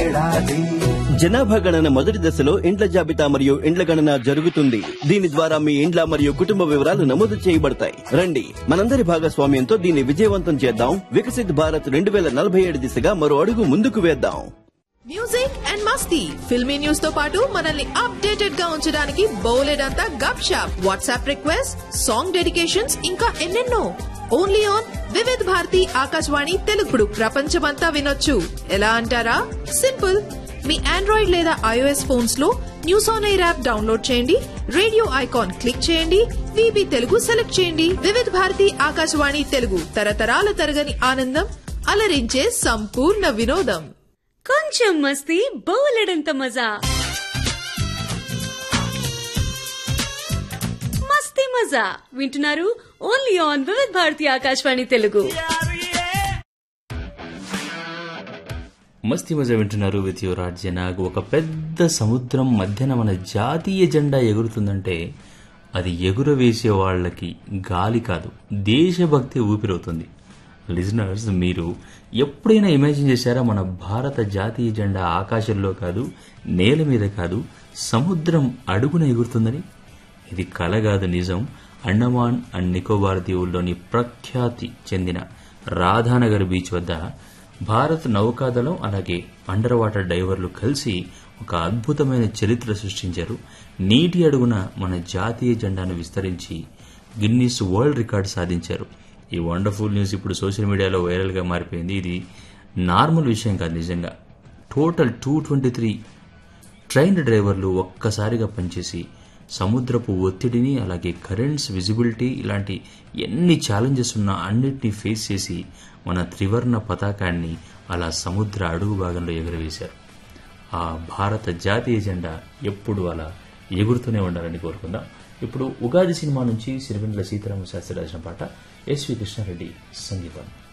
ఏడాది జనాభా గణన మొదటి దశలో ఇండ్ల జాబితా మరియు ఇండ్ల గణన జరుగుతుంది దీని ద్వారా మీ ఇండ్ల మరియు కుటుంబ వివరాలు నమోదు చేయబడతాయి రండి మనందరి భాగస్వామ్యంతో దీన్ని విజయవంతం చేద్దాం వికసిత్ భారత్ రెండు వేల నలభై ఏడు దిశగా మరో అడుగు ముందుకు వేద్దాం మ్యూజిక్ అండ్ మస్తీ ఫిల్మీ న్యూస్ తో పాటు మనల్ని అప్డేటెడ్ గా ఉంచడానికి బౌలెడ్ అంతా గప్ షాప్ వాట్సాప్ రిక్వెస్ట్ సాంగ్ డెడికేషన్స్ ఇంకా ఎన్నెన్నో ఓన్లీ ఆన్ వివిధ్ భారతి ఆకాశవాణి తెలుగుడు ప్రపంచమంతా వినొచ్చు ఎలా అంటారా సింపుల్ మీ ఆండ్రాయిడ్ లేదా ఐఓఎస్ ఫోన్స్ లో news on AIR app download చేయండి రేడియో ఐకాన్ క్లిక్ చేయండి విబి తెలుగు సెలెక్ట్ చేయండి వివిధ్ భారతి ఆకాశవాణి తెలుగు తరతరాల తరగని ఆనందం అలరించే సంపూర్ణ వినోదం కొంచెం మస్తీ బోలెడంత మజా మస్తీ మజా వింటున్నారు ఓన్లీ ఆన్ వివిధ్ భారతి ఆకాశవాణి తెలుగు మస్తి మజా వింటున్నారు విత్ యువర్ నాగ్ ఒక పెద్ద సముద్రం మధ్యన మన జాతీయ జెండా ఎగురుతుందంటే అది ఎగురవేసే వాళ్ళకి గాలి కాదు దేశభక్తి ఊపిరవుతుంది లిజనర్స్ మీరు ఎప్పుడైనా ఇమాజిన్ చేశారా మన భారత జాతీయ జెండా ఆకాశంలో కాదు నేల మీద కాదు సముద్రం అడుగున ఎగురుతుందని ఇది కల కాదు నిజం అండమాన్ అండ్ నికోబార్ దీవుల్లోని ప్రఖ్యాతి చెందిన రాధానగర్ బీచ్ వద్ద భారత్ నౌకాదళం అలాగే అండర్ వాటర్ డైవర్లు కలిసి ఒక అద్భుతమైన చరిత్ర సృష్టించారు నీటి అడుగున మన జాతీయ జెండాను విస్తరించి గిన్నీస్ వరల్డ్ రికార్డ్ సాధించారు ఈ వండర్ఫుల్ న్యూస్ ఇప్పుడు సోషల్ మీడియాలో వైరల్గా మారిపోయింది ఇది నార్మల్ విషయం కాదు నిజంగా total two twenty three trained డ్రైవర్లు ఒక్కసారిగా పనిచేసి సముద్రపు ఒత్తిడిని అలాగే కరెంట్స్ విజిబిలిటీ ఇలాంటి ఎన్ని ఛాలెంజెస్ ఉన్నా అన్నిటినీ ఫేస్ చేసి మన త్రివర్ణ పతాకాన్ని అలా సముద్ర అడుగు భాగంలో ఎగురవేశారు ఆ భారత జాతీయ జెండా ఎప్పుడు అలా ఎగురుతూనే ఉండాలని కోరుకుందాం ఇప్పుడు ఉగాది సినిమా నుంచి సిరివెండ్ల సీతారామ శాస్త్రి రాసిన పాట ఎస్వి కృష్ణారెడ్డి సంగీతం